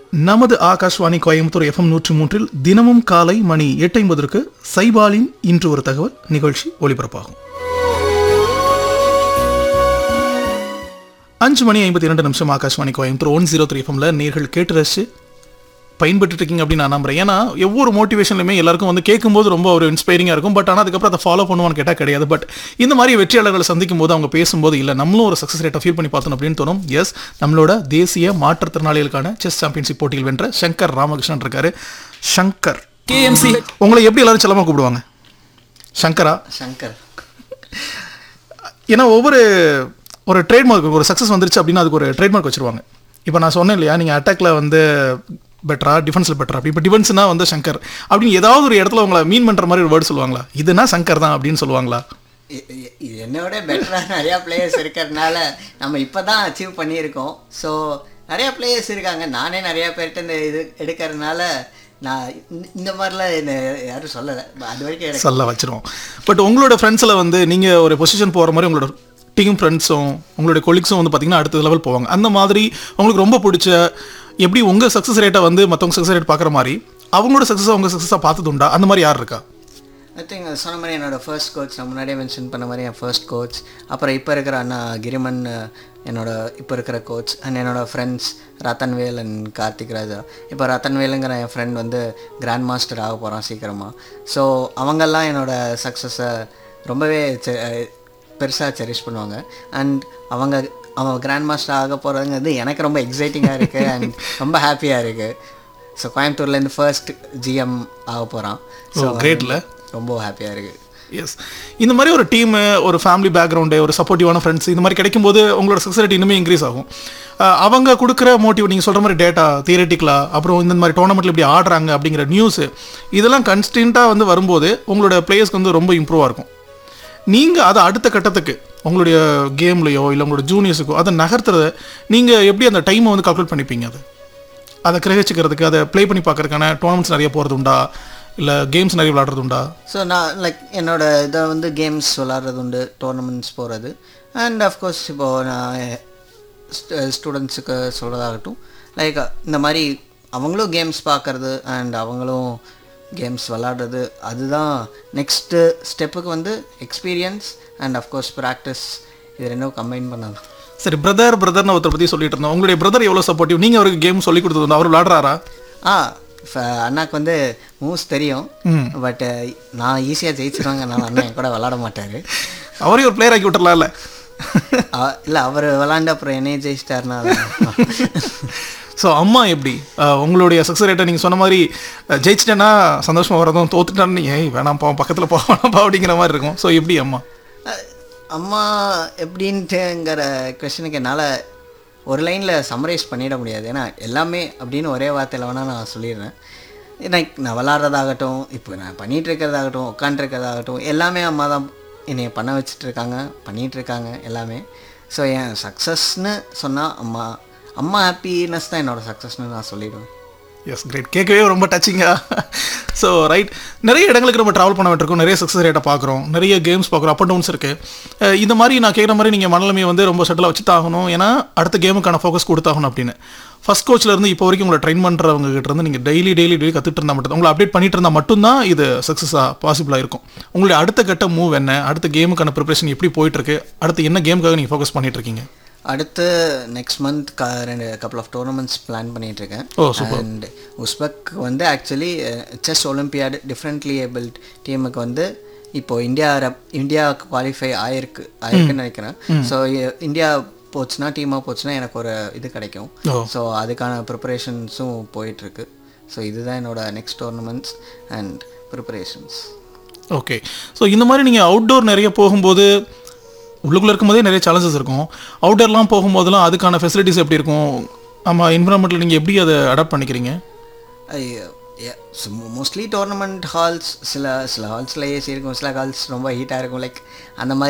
நமது ஆகாஷ்வாணி கோயம்புத்தூர் எஃப்எம் நூற்றி மூன்றில் தினமும் காலை மணி எட்டு ஐம்பதற்கு சைபாலின் இன்று ஒரு தகவல் நிகழ்ச்சி ஒளிபரப்பாகும் அஞ்சு மணி ஐம்பத்தி இரண்டு நிமிஷம் Akashvani Coimbatore one zero three எஃப்எம்ல நேர்கள் கேட்டு ரசிச்சு பயன்பட்டு இருக்கீங்க அப்படின்னு நான் நம்புறேன் ஏன்னா ஒவ்வொரு மோட்டிவேஷன்லையுமே எல்லாருக்கும் வந்து கேட்கும்போது ரொம்ப ஒரு இன்ஸ்பைரிங்காக இருக்கும் பட் ஆனால் அதுக்கப்புறம் அதை ஃபாலோ பண்ணுவான்னு கேட்டால் கிடையாது பட் இந்த மாதிரி வெற்றியாளர்களை சந்திக்கும் போது அவங்க பேசும்போது இல்லை நம்மளும் ஒரு சக்ஸஸ் ரேட்டை ஃபீல் பண்ணி பார்த்தோம் அப்படின்னு தோணும் எஸ் நம்மளோட தேசிய மாற்றுத்திறனாளிகளுக்கான செஸ் சாம்பியன்ஷிப் போட்டியில் வென்ற சங்கர் ராமகிருஷ்ணன் இருக்காரு சங்கர் கேஎம்சி உங்களை எப்படி எல்லாரும் செல்லமாக கூப்பிடுவாங்க சங்கரா சங்கர் ஏன்னா ஒவ்வொரு ஒரு ட்ரேட்மார்க் ஒரு சக்ஸஸ் வந்துருச்சு அப்படின்னா அதுக்கு ஒரு ட்ரேட்மார்க் வச்சிருவாங்க இப்போ நான் சொன்னேன் இல்லையா நீங்கள் அட்டாக்ல வந்து பெட்டரா டிஃபென்ஸில் பெட்டரா அப்படி இப்போ டிஃபென்ஸ்னா வந்து சங்கர் அப்படின்னு ஏதாவது ஒரு இடத்துல உங்களை மீன் பண்ணுற மாதிரி ஒரு வேர்டு சொல்லுவாங்களா இதுனா சங்கர் தான் அப்படின்னு சொல்லுவாங்களா இ- இ- இது என்னோட பெட்டராக நிறையா பிளேயர்ஸ் இருக்கிறதுனால நம்ம இப்போ தான் அச்சீவ் பண்ணியிருக்கோம் ஸோ நிறையா பிளேயர்ஸ் இருக்காங்க நானே நிறையா பேர்கிட்ட இந்த இது எடுக்கிறதுனால நான் இந்த- இந்த மாதிரிலாம் என்ன யாரும் சொல்லலை அது வரைக்கும் எனக்கு சொல்ல வச்சிருவோம் பட் உங்களோட ஃப்ரெண்ட்ஸில் வந்து நீங்கள் ஒரு பொசிஷன் போகிற மாதிரி உங்களோட டீம் ஃப்ரெண்ட்ஸும் உங்களுடைய கொலிக்ஸும் வந்து பார்த்தீங்கன்னா அடுத்த லெவல் போவாங்க அந்த மாதிரி உங்களுக்கு ரொம்ப பிடிச்ச எப்படி உங்கள் சக்ஸஸ் ரேட்டை வந்து மற்றவங்க சக்ஸஸ் ரேட் பார்க்குற மாதிரி அவங்களோட சக்ஸஸை உங்கள் சக்ஸஸாக பார்த்தது உண்டா அந்த மாதிரி யார் இருக்கா ஐ திங்க் சொன்ன மாதிரி என்னோட ஃபர்ஸ்ட் கோச் நான் முன்னாடியே மென்ஷன் பண்ண மாதிரி என் ஃபர்ஸ்ட் கோச் அப்புறம் இப்போ இருக்கிற அண்ணா கிரிமன் அஹ், என்னோட இப்போ இருக்கிற கோச் அண்ட் என்னோட ஃப்ரெண்ட்ஸ் ரத்தன்வேல் அண்ட் கார்த்திக் ராஜா இப்போ ரத்தன்வேலுங்கிற என் ஃப்ரெண்ட் வந்து கிராண்ட் மாஸ்டர் ஆக போகிறான் சீக்கிரமாக ஸோ அவங்கெல்லாம் என்னோட சக்ஸஸை ரொம்பவே பெருசாக செரிஷ் பண்ணுவாங்க அண்ட் அவங்க அவன் கிராண்ட் மாஸ்டர் ஆக போகிறதுங்கிறது எனக்கு ரொம்ப எக்ஸைட்டிங்காக இருக்குது அண்ட் ரொம்ப ஹாப்பியாக இருக்குது ஸோ கோயம்புத்தூர்லேருந்து ஃபர்ஸ்ட் ஜிஎம் ஆக போகிறான் ஸோ greatல. ரொம்ப ஹாப்பியாக இருக்குது எஸ் இந்த மாதிரி ஒரு டீம் ஒரு ஃபேமிலி பேக்ரவுண்டு ஒரு சப்போர்ட்டிவான ஃப்ரெண்ட்ஸ் இந்த மாதிரி கிடைக்கும்போது உங்களோட சக்ஸஸ் ரேட் இன்னுமே இன்க்ரீஸ் ஆகும் அஹ் அவங்க கொடுக்குற மோட்டிவ் நீங்கள் சொல்கிற மாதிரி டேட்டா தியரட்டிக்கலாக அப்புறம் இந்த மாதிரி டோர்னமெண்ட்டில் இப்படி ஆடுறாங்க அப்படிங்கிற நியூஸு இதெல்லாம் கன்ஸ்டன்ட்டாக வந்து வரும்போது உங்களோட பிளேயர்ஸ்க்கு வந்து ரொம்ப இம்ப்ரூவாக இருக்கும் நீங்கள் அதை அடுத்த கட்டத்துக்கு உங்களுடைய கேம்லையோ இல்லை உங்களோட ஜூனியர்ஸுக்கோ அதை நகர்த்துறத நீங்கள் எப்படி அந்த டைமை வந்து கால்குலேட் பண்ணிப்பீங்க அது அதை கிரகிச்சுக்கிறதுக்கு அதை ப்ளே பண்ணி பார்க்கறதுக்கான டோர்னமெண்ட்ஸ் நிறைய போகிறது உண்டா இல்லை கேம்ஸ் நிறைய விளாடுறது உண்டா ஸோ நான் லைக் என்னோட இதை வந்து கேம்ஸ் விளாட்றது உண்டு டோர்னமெண்ட்ஸ் போகிறது அண்ட் அஃப்கோர்ஸ் இப்போது நான் ஸ்டூடெண்ட்ஸுக்கு சொல்கிறதாகட்டும் லைக் இந்த மாதிரி அவங்களும் கேம்ஸ் பார்க்குறது அண்ட் அவங்களும் கேம்ஸ் விளாடுறது அதுதான் நெக்ஸ்ட்டு ஸ்டெப்புக்கு வந்து எக்ஸ்பீரியன்ஸ் அண்ட் அஃப்கோர்ஸ் ப்ராக்டிஸ் இது ரெண்டும் கம்பைன் பண்ணலாம் சரி பிரதர் பிரதர்னு ஒருத்தர் பற்றி சொல்லிட்டு இருந்தோம் உங்களுடைய பிரதர் எவ்வளோ சப்போர்ட்டிவ் நீங்கள் அவருக்கு கேம் சொல்லி கொடுத்தது அவர் விளாடுறாரா ஆ ஃப- அண்ணாக்கு வந்து மூவ்ஸ் தெரியும் பட் நான் ஈஸியாக ஜெயிச்சிருவாங்க நான் அண்ணன் என் கூட விளாட மாட்டார் அவரையும் ஒரு பிளேயர் ஆக்கி விட்டுறலாம்ல இல்லை அவர் விளாண்டு அப்புறம் என்னைய ஜெயிச்சிட்டாருன்னா ஸோ அம்மா எப்படி அஹ், உங்களுடைய சக்ஸஸ் ரேட்டை நீங்கள் சொன்ன மாதிரி அஹ், ஜெயிச்சிட்டேன்னா சந்தோஷமாக வரதும் தோத்துட்டான்னு ஏய் வேணாம்ப்பா பக்கத்தில் போ வேணாம்ப்பா அப்படிங்கிற மாதிரி இருக்கும் ஸோ எப்படி அம்மா அஹ், அம்மா எப்படின்ட்டுங்கிற கொஷனுக்கு என்னால் ஒரு லைனில் சம்மரைஸ் பண்ணிட முடியாது ஏன்னா எல்லாமே அப்படின்னு ஒரே வார்த்தையில் வேணால் நான் சொல்லிடுறேன் லைக் நான் விளாட்றதாகட்டும் இப்போ நான் பண்ணிகிட்டு இருக்கிறதாகட்டும் உட்காண்ட்ருக்கிறதாகட்டும் எல்லாமே அம்மா தான் என்னைய பண்ண வச்சுட்டு இருக்காங்க பண்ணிகிட்டு இருக்காங்க எல்லாமே ஸோ என் சக்ஸஸ்னு சொன்னால் அம்மா அம்மா ஹாப்பினஸ் தான் என்னோட சக்ஸஸ்னு நான் சொல்லிடுவேன் எஸ் கிரேட் கேட்கவே ரொம்ப டச்சிங்கா ஸோ ரைட் நிறைய இடங்களுக்கு நம்ம ட்ராவல் பண்ண வேண்டியிருக்கோம் நிறைய சக்ஸஸ் ரேட்டை பார்க்குறோம் நிறைய கேம்ஸ் பார்க்குறோம் அப் அண்ட் டவுன்ஸ் இருக்குது இந்த மாதிரி நான் கேட்குற மாதிரி நீங்கள் மனநிலைமையை வந்து ரொம்ப செட்டிலாக வச்சு தாகணும் ஏன்னா அடுத்த கேமுக்கான ஃபோக்கஸ் கொடுத்தாகணும் அப்படின்னு ஃபஸ்ட் கோச்சில் இருந்து இப்போ வரைக்கும் உங்களை ட்ரெயின் பண்ணுறவங்க கிட்ட இருந்து நீங்கள் டெய்லி டெய்லி டெய்லி கற்றுட்டு இருந்தால் மட்டும் உங்களை அப்டேட் பண்ணிட்டு இருந்தால் மட்டும்தான் இது சக்ஸஸாக பாசிபிளாக இருக்கும் உங்களுடைய அடுத்த கட்ட மூவ் என்ன அடுத்த கேமுக்கான ப்ரிப்பரேஷன் எப்படி போயிட்டுருக்கு அடுத்து என்ன கேமுக்காக நீங்கள் ஃபோக்கஸ் பண்ணிட்டு இருக்கீங்க அடுத்து நெக்ஸ்ட் மந்த் க ரெண்டு கப்பல் ஆஃப் டோர்னமெண்ட்ஸ் பிளான் பண்ணிட்டு இருக்கேன் ஓ, super. அண்ட் உஸ்பெக் வந்து actually chess olympiad differently abled டீமுக்கு வந்து இப்போ இந்தியா ரெப் இந்தியா குவாலிஃபை ஆயிருக்கு ஆயிருக்குன்னு நினைக்கிறேன் ஸோ இந்தியா போச்சுன்னா டீமாக போச்சுன்னா எனக்கு ஒரு இது கிடைக்கும் ஓ. ஸோ அதுக்கான ப்ரிப்பரேஷன்ஸும் போயிட்டுருக்கு ஸோ இதுதான் என்னோட next tournaments and preparations okay so இந்த மாதிரி நீங்கள் அவுட்டோர் நிறைய போகும்போது உள்ளுக்குள்ளே இருக்கும்போதே நிறைய சேலஞ்சஸ் இருக்கும் அவுட்டோர்லாம் போகும்போதெல்லாம் அதுக்கான ஃபெசிலிட்டிஸ் எப்படி இருக்கும் ஆமாம் என்விரான்மெண்ட்டில் நீங்கள் எப்படி அதை அடாப்ட் பண்ணிக்கிறீங்க மோஸ்ட்லி டோர்னமெண்ட் ஹால்ஸ் சில சில ஹால்ஸில் ஏசி இருக்கும் சில ஹால்ஸ் ரொம்ப ஹீட்டாக இருக்கும் லைக் அந்த மாதிரி